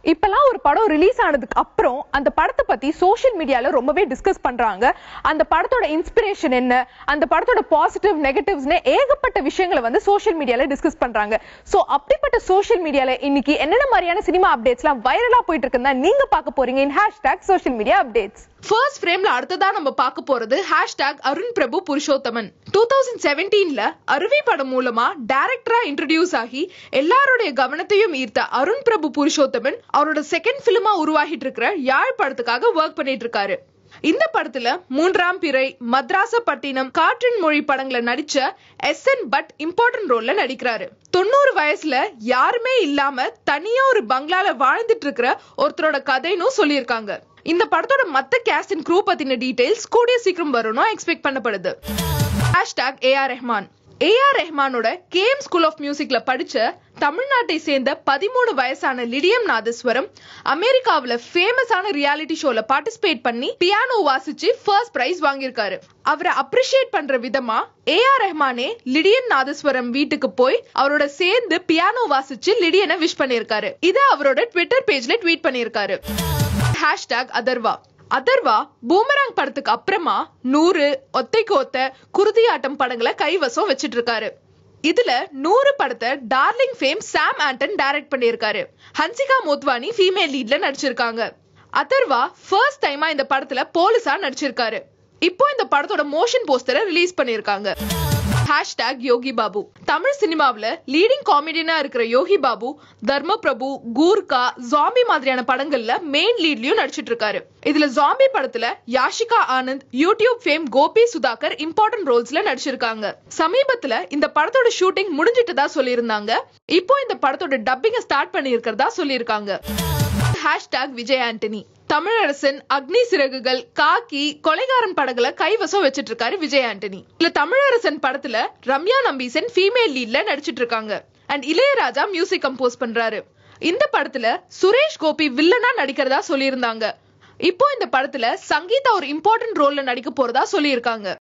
இப்பெல்லாம் ஒரு படம் ரிலீஸ் ஆனதுக்கு அப்புறம் அந்த படத்தை பத்தி சோஷியல் மீடியால ரொம்பவே டிஸ்கஸ் பண்றாங்க அந்த படத்தோட இன்ஸ்பிரேஷன் என்ன அந்த படத்தோட பாசிட்டிவ் நெகட்டிவ்ஸ்னு ஏகப்பட்ட விஷயங்களை வந்து சோஷியல் மீடியால டிஸ்கஸ் பண்றாங்க சோ அப்படிப்பட்ட சோஷியல் மீடியால இன்னைக்கு என்னென்ன மாதிரியான சினிமா அப்டேட்ஸ்லாம் வைரலா போயிட்டு இருக்குன்னா நீங்க பார்க்க போறீங்க in hashtag social media updates first ஃப்ரேம்ல அடுத்ததா நம்ம பார்க்க போறது hashtag Arun Prabhu Purushothaman two thousand செவன்டீன்ல அருவி படம் மூலமா டைரக்டரா இன்ட்ரடியூஸ் ஆகி எல்லாருடைய கவனத்தையும் ஈர்த்த அருண் பிரபு புருஷோத்தமன் அவரோட செகண்ட் பிலிமா உருவாகிட்டு இருக்கிற யாழ் படத்துக்காக ஒர்க் பண்ணிட்டு இருக்காரு இந்த படத்துல மூன்றாம் பிறை மத்ராசப்பட்டினம் காற்றின் மொழி படங்களை நடிச்ச எஸ் என் பட் இம்பார்ட்டன்ட் ரோல்ல நடிக்கிறாரு தொண்ணூறு வயசுல யாருமே இல்லாம தனியா ஒரு பங்களால வாழ்ந்துட்டு இருக்கிற ஒருத்தரோட கதைன்னு சொல்லியிருக்காங்க இந்த படத்தோட மத்த கேஸ்ட் அண்ட் க்ரூ பத்தின டீடைல்ஸ் கூடிய சீக்கிரம் வரும்னு எக்ஸ்பெக்ட் பண்ணப்படுது ஹேஷ்டாக் ஏஆர் ரெஹ்மான் ஏஆர் ரெஹ்மானோட கேஎம் ஸ்கூல் ஆஃப் மியூசிக்ல படிச்ச தமிழ்நாட்டை சேர்ந்த பதிமூணு வயசான லிடியம் நாதஸ்வரம் அமெரிக்காவுல ஃபேமஸான ரியாலிட்டி ஷோல பார்ட்டிசிபேட் பண்ணி பியானோ வாசிச்சு ஃபர்ஸ்ட் பிரைஸ் வாங்கியிருக்காரு அவரை அப்ரிஷியேட் பண்ற விதமா ஏஆர் ரெஹ்மானே லிடியன் நாதஸ்வரம் வீட்டுக்கு போய் அவரோட சேர்ந்து பியானோ வாசிச்சு லிடியனை விஷ் பண்ணியிருக்காரு இதை அவரோட ட்விட்டர் பேஜ்ல ட்வீட் பண்ணியிருக்காரு ஹேஷ்டாக் அதர்வா அதர்வா பூமராங் படத்துக்கு அப்புறமா நூறு ஒத்தைக்கு ஒத்த குருதியாட்டம் படங்களை கைவசம் வச்சிட்டு இருக்காரு இதுல நூறு படத்தை Darling fame Sam Anton direct பண்ணியிருக்காரு ஹன்சிகா மோத்வானி ஃபீமேல் லீட்ல நடிச்சிருக்காங்க அதர்வா ஃபர்ஸ்ட் டைமா இந்த படத்துல போலீஸா நடிச்சிருக்காரு இப்போ இந்த படத்தோட மோஷன் போஸ்டரை ரிலீஸ் பண்ணியிருக்காங்க ஹேஷ்டாக் யோகி பாபு தமிழ் சினிமாவுல லீடிங் காமெடியனா இருக்கிற யோகி பாபு தர்ம பிரபு கூர்கா ஜாம்பி மாதிரியான படங்கள்ல மெயின் லீட்லயும் நடிச்சிட்டு இருக்காரு இதுல ஜாம்பி படத்துல Yashika Anand YouTube fame Gopi Sudhakar important ரோல்ஸ்ல நடிச்சிருக்காங்க சமீபத்துல இந்த படத்தோட ஷூட்டிங் முடிஞ்சிட்டதா சொல்லியிருந்தாங்க இப்போ இந்த படத்தோட டப்பிங்க ஸ்டார்ட் பண்ணியிருக்கிறதா சொல்லியிருக்காங்க ஹேஷ்டாக் விஜய் ஆண்டனி தமிழரசன் அக்னி சிறகுகள் காக்கி கொலைகாரன் படங்களை கைவசம் வச்சிட்டு இருக்காரு விஜய் ஆண்டனி இல்ல தமிழரசன் படத்துல ரம்யா நம்பீசன் ஃபீமேல் லீட்ல நடிச்சிட்டு இருக்காங்க அண்ட் இளையராஜா மியூசிக் கம்போஸ் பண்றாரு இந்த படத்துல சுரேஷ் கோபி வில்லனா நடிக்கிறதா சொல்லியிருந்தாங்க இப்போ இந்த படத்துல சங்கீதா ஒரு இம்பார்ட்டன்ட் ரோல்ல நடிக்க போறதா சொல்லியிருக்காங்க